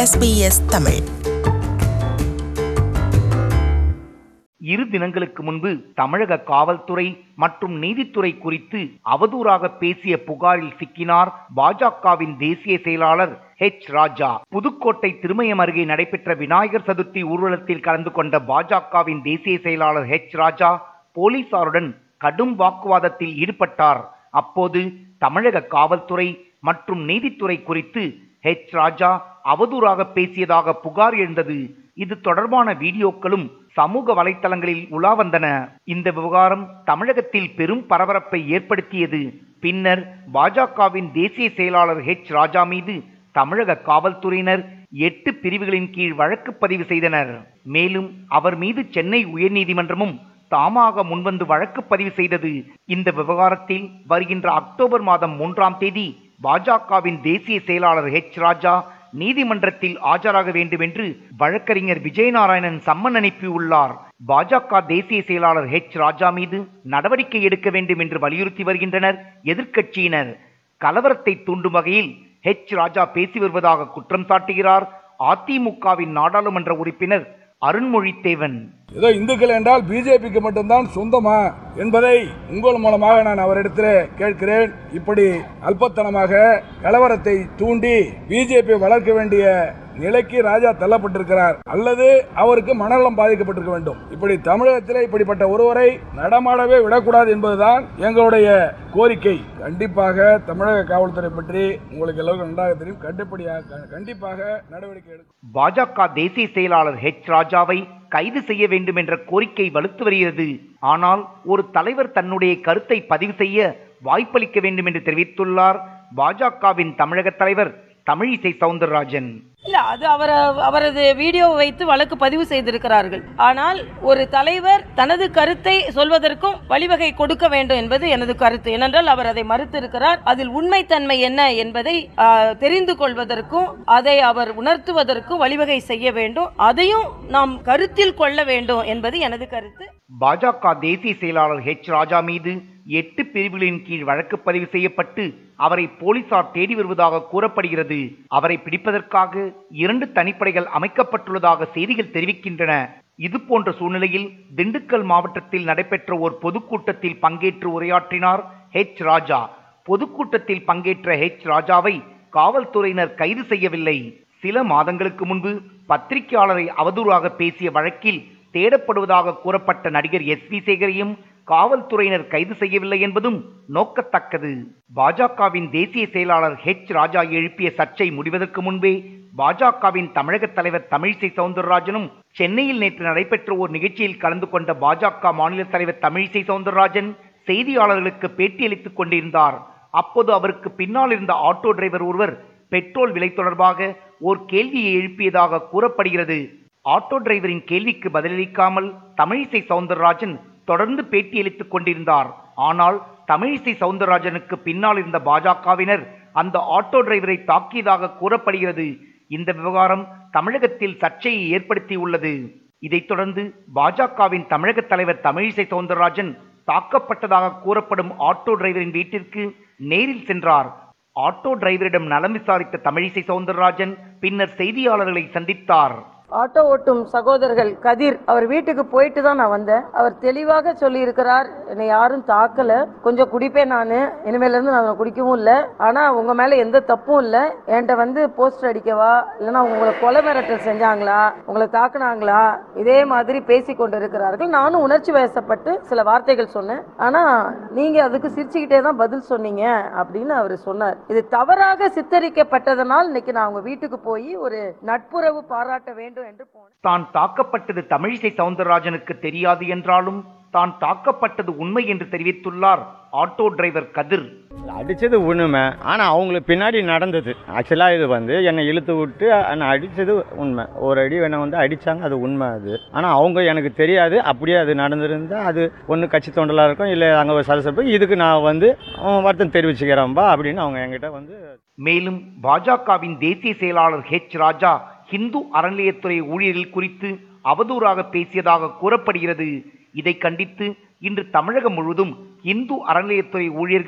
SBS Tamil இரு தினங்களுக்கு முன்பு தமிழக காவல்துறை மற்றும் நீதித்துறை குறித்து அவதூறாக பேசிய புகாரில் சிக்கினார் பாஜகவின் தேசிய செயலாளர் ஹெச் ராஜா புதுக்கோட்டை திருமயம் அருகே நடைபெற்ற விநாயகர் சதுர்த்தி ஊர்வலத்தில் கலந்து கொண்ட பாஜகவின் தேசிய செயலாளர் ஹெச் ராஜா போலீசாருடன் கடும் வாக்குவாதத்தில் ஈடுபட்டார் அப்போது தமிழக காவல்துறை மற்றும் நீதித்துறை குறித்து ஹெச் ராஜா அவதூறாக பேசியதாக புகார் எழுந்தது இது தொடர்பான வீடியோக்களும் சமூக வலைத்தளங்களில் உலா வந்தன இந்த விவகாரம் தமிழகத்தில் பெரும் பரபரப்பை ஏற்படுத்தியது பின்னர் பாஜகவின் தேசிய செயலாளர் ஹெச் ராஜா மீது தமிழக காவல்துறையினர் எட்டு பிரிவுகளின் கீழ் வழக்கு பதிவு செய்தனர் மேலும் அவர் மீது சென்னை உயர்நீதிமன்றமும் தாமாக முன்வந்து வழக்கு பதிவு செய்தது இந்த விவகாரத்தில் வருகின்ற அக்டோபர் மாதம் மூன்றாம் தேதி பாஜகவின் தேசிய செயலாளர் ஹெச் ராஜா நீதிமன்றத்தில் ஆஜராக வேண்டும் என்று வழக்கறிஞர் விஜயநாராயணன் சம்மன் அனுப்பியுள்ளார் பாஜக தேசிய செயலாளர் ஹெச் ராஜா மீது நடவடிக்கை எடுக்க வேண்டும் என்று வலியுறுத்தி வருகின்றனர் எதிர்க்கட்சியினர் கலவரத்தை தூண்டும் வகையில் ஹெச் ராஜா பேசி வருவதாக குற்றம் சாட்டுகிறார் அதிமுகவின் நாடாளுமன்ற உறுப்பினர் அருண்மொழித்தேவன் ஏதோ இந்துக்கள் என்றால் பிஜேபிக்கு மட்டும்தான் சொந்தமா என்பதை உங்கள் மூலமாக நான் அவரிடத்தில் கேட்கிறேன் இப்படி அல்பத்தனமாக கலவரத்தை தூண்டி பிஜேபி வளர்க்க வேண்டிய நிலைக்கு ராஜா தள்ளப்பட்டிருக்கிறார் அல்லது அவருக்கு மனநலம் பாதிக்கப்பட்டிருக்க வேண்டும் இப்படி தமிழகத்தில் இப்படிப்பட்ட ஒருவரை நடமாடவே விடக்கூடாது என்பதுதான் எங்களுடைய கோரிக்கை கண்டிப்பாக தமிழக காவல்துறை பற்றி உங்களுக்கு எல்லாருக்கும் நன்றாக தெரியும் கண்டிப்படியாக கண்டிப்பாக நடவடிக்கை எடுக்கும் பாஜக தேசிய செயலாளர் ஹெச் ராஜாவை கைது செய்ய வேண்டும் என்ற கோரிக்கை வலுத்து வருகிறது ஆனால் ஒரு தலைவர் தன்னுடைய கருத்தை பதிவு செய்ய வாய்ப்பளிக்க வேண்டும் என்று தெரிவித்துள்ளார் பாஜகவின் தமிழக தலைவர் தமிழிசை சவுந்தரராஜன் இல்ல அது அவர் அவரது வீடியோவை வைத்து வழக்கு பதிவு செய்திருக்கிறார்கள் ஆனால் ஒரு தலைவர் தனது கருத்தை சொல்வதற்கும் வழிவகை கொடுக்க வேண்டும் என்பது எனது கருத்து ஏனென்றால் அவர் அதை மறுத்திருக்கிறார் அதில் உண்மைத்தன்மை என்ன என்பதை ஆ, தெரிந்து கொள்வதற்கும் அதை அவர் உணர்த்துவதற்கும் வழிவகை செய்ய வேண்டும் அதையும் நாம் கருத்தில் கொள்ள வேண்டும் என்பது எனது கருத்து பாஜக தேசிய செயலாளர் ஹெச் ராஜா மீது எட்டு பிரிவுகளின் கீழ் வழக்கு பதிவு செய்யப்பட்டு அவரை போலீசார் தேடி வருவதாக கூறப்படுகிறது அவரை பிடிப்பதற்காக இரண்டு தனிப்படைகள் அமைக்கப்பட்டுள்ளதாக செய்திகள் தெரிவிக்கின்றன இது போன்ற சூழ்நிலையில் திண்டுக்கல் மாவட்டத்தில் நடைபெற்ற ஒரு பொதுக்கூட்டத்தில் பங்கேற்று உரையாற்றினார் ஹெச் ராஜா பொதுக்கூட்டத்தில் பங்கேற்ற ஹெச் ராஜாவை காவல்துறையினர் கைது செய்யவில்லை சில மாதங்களுக்கு முன்பு பத்திரிகையாளரை அவதூறாக பேசிய வழக்கில் தேடப்படுவதாக கூறப்பட்ட நடிகர் எஸ் வி சேகரையும் காவல்துறையினர் கைது செய்யவில்லை என்பதும் நோக்கத்தக்கது பாஜகவின் தேசிய செயலாளர் ஹெச் ராஜா எழுப்பிய சர்ச்சை முடிவதற்கு முன்பே பாஜகவின் தமிழக தலைவர் தமிழிசை சவுந்தரராஜனும் சென்னையில் நேற்று நடைபெற்ற ஒரு நிகழ்ச்சியில் கலந்து கொண்ட பாஜக மாநில தலைவர் தமிழிசை சவுந்தரராஜன் செய்தியாளர்களுக்கு பேட்டியளித்துக் கொண்டிருந்தார் அப்போது அவருக்கு பின்னால் இருந்த ஆட்டோ டிரைவர் ஒருவர் பெட்ரோல் விலை தொடர்பாக ஓர் கேள்வியை எழுப்பியதாக கூறப்படுகிறது ஆட்டோ டிரைவரின் கேள்விக்கு பதிலளிக்காமல் தமிழிசை சவுந்தரராஜன் தொடர்ந்து பேட்டியளித்துக் கொண்டிருந்தார் ஆனால் தமிழிசை சவுந்தரராஜனுக்கு பின்னால் இருந்த பாஜகவினர் அந்த ஆட்டோ டிரைவரை தாக்கியதாக கூறப்படுகிறது இந்த விவகாரம் தமிழகத்தில் சர்ச்சையை ஏற்படுத்தியுள்ளது இதைத் தொடர்ந்து பாஜகவின் தமிழக தலைவர் தமிழிசை சவுந்தரராஜன் தாக்கப்பட்டதாக கூறப்படும் ஆட்டோ டிரைவரின் வீட்டிற்கு நேரில் சென்றார் ஆட்டோ டிரைவரிடம் நலம் விசாரித்த தமிழிசை சவுந்தரராஜன் பின்னர் செய்தியாளர்களை சந்தித்தார் ஆட்டோ ஓட்டும் சகோதரர்கள் கதிர் அவர் வீட்டுக்கு போயிட்டு தான் நான் வந்தேன் அவர் தெளிவாக சொல்லி இருக்கிறார் என்னை யாரும் தாக்கல கொஞ்சம் குடிப்பேன் நான் இனிமேல இருந்து நான் குடிக்கவும் இல்லை ஆனா உங்க மேல எந்த தப்பும் இல்லை என்கிட்ட வந்து போஸ்டர் அடிக்கவா இல்லைன்னா உங்களை கொலை மிரட்டல் செஞ்சாங்களா உங்களை தாக்குனாங்களா இதே மாதிரி பேசி கொண்டு இருக்கிறார்கள் நானும் உணர்ச்சி வயசப்பட்டு சில வார்த்தைகள் சொன்னேன் ஆனா நீங்க அதுக்கு சிரிச்சுக்கிட்டே தான் பதில் சொன்னீங்க அப்படின்னு அவர் சொன்னார் இது தவறாக சித்தரிக்கப்பட்டதனால் இன்னைக்கு நான் உங்க வீட்டுக்கு போய் ஒரு நட்புறவு பாராட்ட வேண்டும் என்று போனேன் தான் தாக்கப்பட்டது தமிழிசை சவுந்தரராஜனுக்கு தெரியாது என்றாலும் தான் தாக்கப்பட்டது உண்மை என்று தெரிவித்துள்ளார் ஆட்டோ டிரைவர் கதிர் அடித்தது உண்மை ஆனால் அவங்களுக்கு பின்னாடி நடந்தது ஆக்சுவலாக இது வந்து என்னை இழுத்து விட்டு என்னை அடித்தது உண்மை ஒரு அடி என்னை வந்து அடித்தாங்க அது உண்மை அது ஆனால் அவங்க எனக்கு தெரியாது அப்படியே அது நடந்திருந்தால் அது ஒன்று கட்சி தொண்டலாக இருக்கும் இல்லை அங்கே ஒரு சலசப்பு இதுக்கு நான் வந்து அஹ், வருத்தம் தெரிவிச்சுக்கிறேன்பா அப்படின்னு அவங்க என்கிட்ட வந்து மேலும் பாஜகவின் தேசிய செயலாளர் ஹெச் ராஜா ஹிந்து அறநிலையத்துறை ஊழியர்கள் குறித்து அவதூறாக பேசியதாக கூறப்படுகிறது இதை கண்டித்து இன்று தமிழகம் முழுவதும் இந்து அறநிலையத்துறை ஊழியர்கள்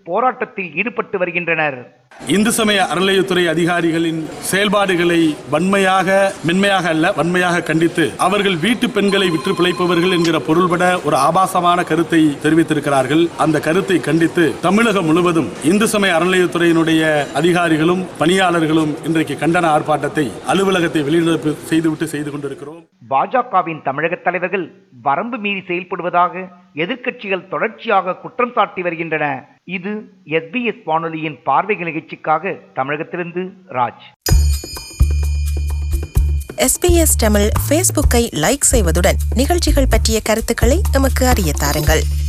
போராட்டத்தில் ஈடுபட்டு வருகின்றனர் இந்து சமய அறநிலையத்துறை அதிகாரிகளின் செயல்பாடுகளை வன்மையாக மென்மையாக அல்ல வன்மையாக கண்டித்து அவர்கள் வீட்டு பெண்களை விற்று பிழைப்பவர்கள் என்கிற பொருள்பட ஒரு ஆபாசமான கருத்தை தெரிவித்திருக்கிறார்கள் அந்த கருத்தை கண்டித்து தமிழகம் முழுவதும் இந்து சமய அறநிலையத்துறையினுடைய அதிகாரிகளும் பணியாளர்களும் இன்றைக்கு கண்டன ஆர்ப்பாட்டத்தை அலுவலகத்தை வெளிநடப்பு செய்துவிட்டு செய்து கொண்டிருக்கிறோம் பாஜகவின் தமிழக தலைவர்கள் வரம்பு மீறி செயல்படுவதாக எதிர்க்கட்சிகள் தொடர்ச்சியாக குற்றம் சாட்டி வருகின்றன இது எஸ்பிஎஸ் வானொலியின் பார்வை நிகழ்ச்சிக்காக தமிழகத்திலிருந்து ராஜ் எஸ்பிஎஸ் தமிழ் ஃபேஸ்புக்கை லைக் செய்வதுடன் நிகழ்ச்சிகள் பற்றிய கருத்துக்களை எமக்கு அறிய தாருங்கள்